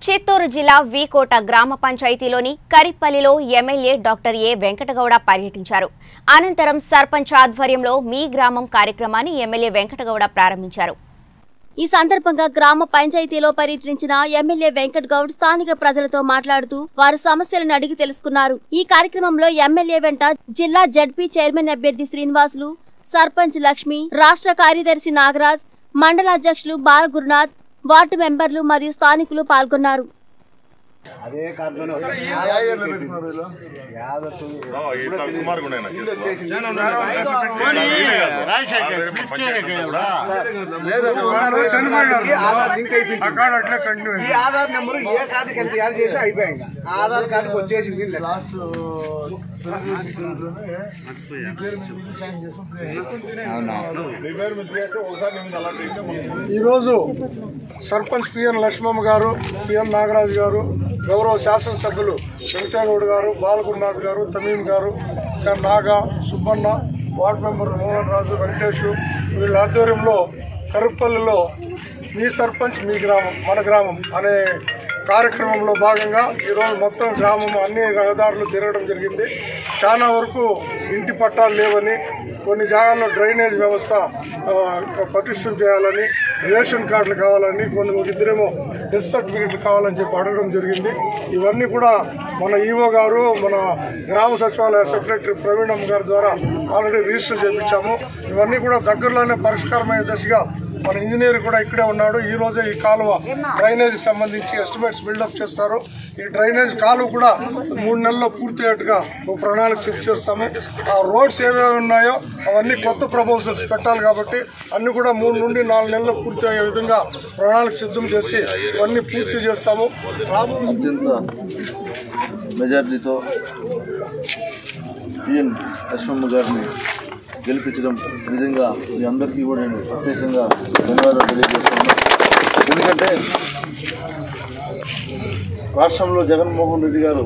చిత్తూరు జిల్లా వీకోట గ్రామ పంచాయతీలోని కరిపల్లిలో ఎమ్మెల్యే డాక్టర్ ఏ వెంకటగౌడ పర్యటించారు అనంతరం సర్పంచ్ ఆధ్వర్యంలో మీ గ్రామం కార్యక్రమాన్ని ఎమ్మెల్యే వెంకటగౌడ ప్రారంభించారు ఈ సందర్భంగా గ్రామ పంచాయతీలో పర్యటించిన ఎమ్మెల్యే వెంకట్ గౌడ్ స్థానిక ప్రజలతో మాట్లాడుతూ వారి సమస్యలను అడిగి తెలుసుకున్నారు ఈ కార్యక్రమంలో ఎమ్మెల్యే వెంట జిల్లా జడ్పీ చైర్మన్ అభ్యర్థి శ్రీనివాసులు సర్పంచ్ లక్ష్మి రాష్ట్ర కార్యదర్శి నాగరాజ్ మండల అధ్యక్షులు బాలగురునాథ్ వార్డు మెంబర్లు మరియు స్థానికులు పాల్గొన్నారు అదే కార్డులోనే వస్తుంది యాదవ్ ఇట్లా కుమార్ కూడా ఆయన. ఇల్లు వచ్చేసింది ఈ ఆధార్ లింక్ అయిపోయింది ఈ ఆధార్ నెంబర్ ఏ కార్డుకి ఎంత యాడ్ చేసి అయిపోయాయి ఇంకా. ఆధార్ కార్డుకి వచ్చేసింది వీళ్ళే. మీ పేరు మీరు చేస్తే ఒకసారి నీ మీద అలాంటి ఇస్తే మనం ఈరోజు సర్పంచ్ పిఎన్ లక్ష్మమ్మ గారు పిఎన్ నాగరాజు గారు గౌరవ శాసనసభ్యులు వెంకటగౌడ్ గారు బాలగురునాథ్ గారు తమీం గారు ఇంకా నాగా సుబ్బన్న వార్డు మెంబర్ మోహన్ రాజు వెంకటేష్ వీళ్ళ ఆధ్వర్యంలో కరుప్పల్లిలో మీ సర్పంచ్ మీ గ్రామం మన గ్రామం అనే కార్యక్రమంలో భాగంగా ఈరోజు మొత్తం గ్రామం అన్ని రహదారులు తిరగడం జరిగింది చాలా వరకు ఇంటి పట్టాలు లేవని కొన్ని జాగాల్లో డ్రైనేజ్ వ్యవస్థ ఆ, పటిష్టం చేయాలని రేషన్ కార్డులు కావాలని కొన్ని ఒక ఇద్దరేమో డెత్ సర్టిఫికెట్లు కావాలని చెప్పి అడగడం జరిగింది ఇవన్నీ కూడా మన ఈఓ గారు మన గ్రామ సచివాలయ సెక్రటరీ ప్రవీణమ్మ గారి ద్వారా ఆల్రెడీ రిజిస్టర్ చేయించాము ఇవన్నీ కూడా దగ్గరలోనే పరిష్కారమయ్యే దశగా మన ఇంజనీర్ కూడా ఇక్కడే ఉన్నాడు ఈ రోజే ఈ కాలువ డ్రైనేజ్ సంబంధించి ఎస్టిమేట్స్ బిల్డప్ చేస్తారు ఈ డ్రైనేజ్ కాలువ కూడా మూడు నెలల్లో పూర్తయ్యేట్టుగా ఒక ప్రణాళిక సెట్ చేస్తాము ఆ రోడ్స్ ఏవేవి ఉన్నాయో అవన్నీ కొత్త ప్రపోజల్స్ పెట్టాలి కాబట్టి అన్ని కూడా మూడు నుండి నాలుగు నెలల్లో పూర్తి అయ్యే విధంగా ప్రణాళిక సిద్ధం చేసి ఇవన్నీ పూర్తి చేస్తాము రాబో అత్యంత మెజార్టీతో పిఎన్ లక్ష్మమ్మ గారిని గెలిపించడం నిజంగా మీ అందరికీ కూడా నేను ప్రత్యేకంగా ధన్యవాదాలు తెలియజేస్తున్నాను ఎందుకంటే రాష్ట్రంలో జగన్మోహన్ రెడ్డి గారు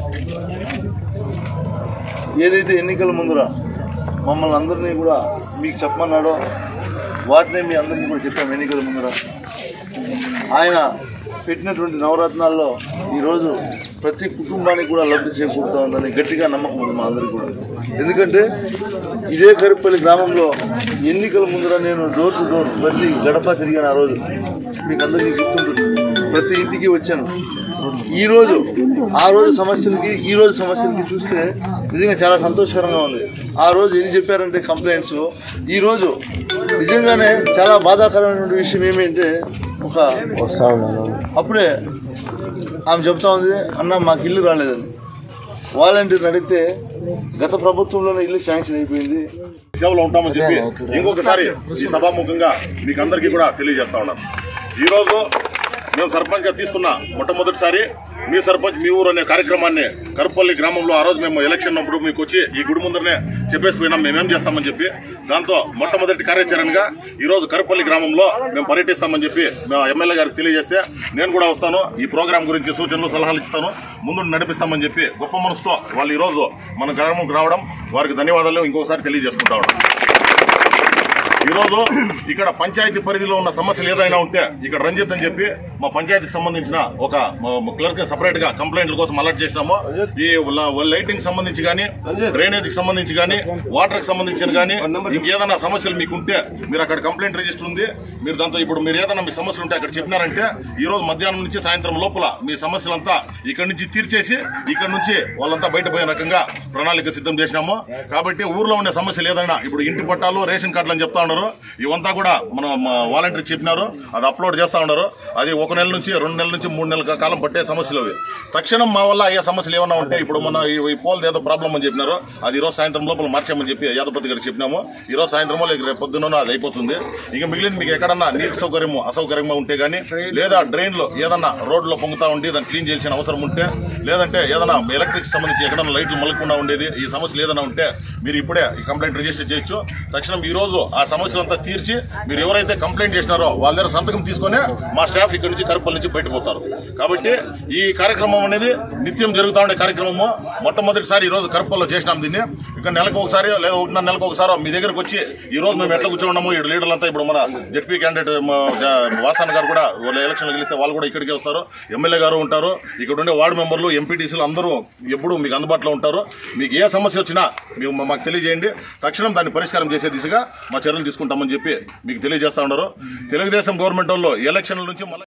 ఏదైతే ఎన్నికల ముందర మమ్మల్ని అందరినీ కూడా మీకు చెప్పమన్నాడో వాటినే మీ అందరికీ కూడా చెప్పాము ఎన్నికల ముందర ఆయన పెట్టినటువంటి నవరత్నాల్లో ఈరోజు ప్రతి కుటుంబానికి కూడా లబ్ధి చేకూరుతా ఉందని గట్టిగా నమ్మకం ఉంది మా అందరికీ కూడా ఎందుకంటే ఇదే కరిపల్లి గ్రామంలో ఎన్నికల ముందర నేను డోర్ టు డోర్ ప్రతి గడప తిరిగాను ఆ రోజు మీకు అందరికీ గుర్తుంటుంది ప్రతి ఇంటికి వచ్చాను ఈ రోజు ఆ రోజు సమస్యలకి ఈ రోజు సమస్యలకి చూస్తే నిజంగా చాలా సంతోషకరంగా ఉంది ఆ రోజు ఏం చెప్పారంటే కంప్లైంట్స్ ఈ రోజు నిజంగానే చాలా బాధాకరమైనటువంటి విషయం ఏమంటే ఒక అప్పుడే ఆమె చెప్తా ఉంది అన్న మాకు ఇల్లు రాలేదని వాలంటీర్ని అడిగితే గత ప్రభుత్వంలోనే ఇల్లు శాంక్షన్ అయిపోయింది సేవలో ఉంటామని చెప్పి ఇంకొకసారి ఈ సభాముఖంగా మీకు అందరికీ కూడా తెలియజేస్తా ఉన్నాను ఈరోజు మేము సర్పంచ్గా తీసుకున్న మొట్టమొదటిసారి మీ సర్పంచ్ మీ ఊరు అనే కార్యక్రమాన్ని కరుపల్లి గ్రామంలో ఆ రోజు మేము ఎలక్షన్ అప్పుడు మీకు వచ్చి ఈ గుడి ముందరనే చెప్పేసిపోయినాం మేమేం చేస్తామని చెప్పి దాంతో మొట్టమొదటి కార్యాచరణగా ఈరోజు కరుపల్లి గ్రామంలో మేము పర్యటిస్తామని చెప్పి మేము ఎమ్మెల్యే గారికి తెలియజేస్తే నేను కూడా వస్తాను ఈ ప్రోగ్రాం గురించి సూచనలు సలహాలు ఇస్తాను ముందు నడిపిస్తామని చెప్పి గొప్ప మనసుతో వాళ్ళు ఈరోజు మన గ్రామంకి రావడం వారికి ధన్యవాదాలు ఇంకొకసారి తెలియజేసుకుంటా ఉన్నాం ఈరోజు ఇక్కడ పంచాయతీ పరిధిలో ఉన్న సమస్యలు ఏదైనా ఉంటే ఇక్కడ రంజిత్ అని చెప్పి మా పంచాయతీకి సంబంధించిన ఒక క్లర్క్ సపరేట్ గా కంప్లైంట్ల కోసం అలర్ట్ చేసినాము ఈ లైటింగ్ సంబంధించి కానీ డ్రైనేజ్ కి సంబంధించి కానీ వాటర్ కి సంబంధించిన కానీ ఇంకేదైనా సమస్యలు మీకు ఉంటే మీరు అక్కడ కంప్లైంట్ రిజిస్టర్ ఉంది మీరు దాంతో ఇప్పుడు మీరు ఏదైనా మీ సమస్యలు ఉంటే అక్కడ చెప్పినారంటే ఈ రోజు మధ్యాహ్నం నుంచి సాయంత్రం లోపల మీ సమస్యలంతా ఇక్కడ నుంచి తీర్చేసి ఇక్కడ నుంచి వాళ్ళంతా బయటపోయే రకంగా ప్రణాళిక సిద్ధం చేసినాము కాబట్టి ఊర్లో ఉండే సమస్యలు ఏదైనా ఇప్పుడు ఇంటి పట్టాలు రేషన్ కార్డులు అని చెప్తా ఉన్నారు ఇవంతా కూడా మనం వాలంటీర్ చెప్పినారు అది అప్లోడ్ చేస్తా ఉన్నారు అది ఒక నెల నుంచి రెండు నెలల నుంచి మూడు నెలల కాలం పట్టే సమస్యలు అవి తక్షణం మా వల్ల అయ్యే సమస్యలు ఏమైనా ఉంటే ఇప్పుడు మన ఈ ఈ పోల్ది ఏదో ప్రాబ్లం అని చెప్పినారు అది ఈ రోజు సాయంత్రం లోపల మార్చామని చెప్పి యాదపతి గారికి చెప్పినాము ఈ రోజు సాయంత్రం లేక రేపు పొద్దున్న అది అయిపోతుంది ఇక మిగిలింది మీకు ఎక్కడన్నా నీటి సౌకర్యము అసౌకర్యంగా ఉంటే గానీ లేదా డ్రైన్లో ఏదన్నా రోడ్లో పొంగుతా ఉండి దాన్ని క్లీన్ చేయాల్సిన అవసరం ఉంటే లేదంటే ఏదైనా ఎలక్ట్రిక్ సంబంధించి ఎక్కడన్నా లైట్లు మలకుండా ఉండేది ఈ సమస్యలు ఏదైనా ఉంటే మీరు ఇప్పుడే ఈ కంప్లైంట్ రిజిస్టర్ చేయొచ్చు తక్షణం ఈ రోజు ఆ సమస్యలంతా తీర్చి మీరు ఎవరైతే కంప్లైంట్ చేసినారో వాళ్ళ దగ్గర సంతకం తీసుకొని మా స్టాఫ్ ఇక్కడ నుంచి కరుపల్లి నుంచి బయటపోతారు కాబట్టి ఈ కార్యక్రమం అనేది నిత్యం జరుగుతూ ఉండే కార్యక్రమము మొట్టమొదటిసారి ఈ రోజు కరుపల్లో చేసినాం దీన్ని ఇక్కడ నెలకు ఒకసారి లేదా ఒకటిన్నర నెలకు ఒకసారి మీ దగ్గరకు వచ్చి ఈ రోజు మేము ఎట్లా కూర్చోన్నాము ఈ లీడర్లంతా ఇప్పుడు మన జడ్పీ క్యాండిడేట్ వాసన్ గారు కూడా వాళ్ళు ఎలక్షన్ గెలిస్తే వాళ్ళు కూడా ఇక్కడికి వస్తారు ఎమ్మెల్యే గారు ఉంటారు ఇక్కడ ఉండే వార్డు మెంబర్లు ఎంపీటీసీలు అందరూ ఎప్పుడు మీకు అందుబాటులో ఉంటారు మీకు ఏ సమస్య వచ్చినా మీకు మా- మాకు తెలియజేయండి తక్షణం దాన్ని పరిష్కారం చేసే దిశగా మా చర్యలు తీసుకుంటామని చెప్పి మీకు తెలియజేస్తా ఉన్నారు తెలుగుదేశం గవర్నమెంట్ వాళ్ళు ఎలక్షన్ల నుంచి మళ్ళీ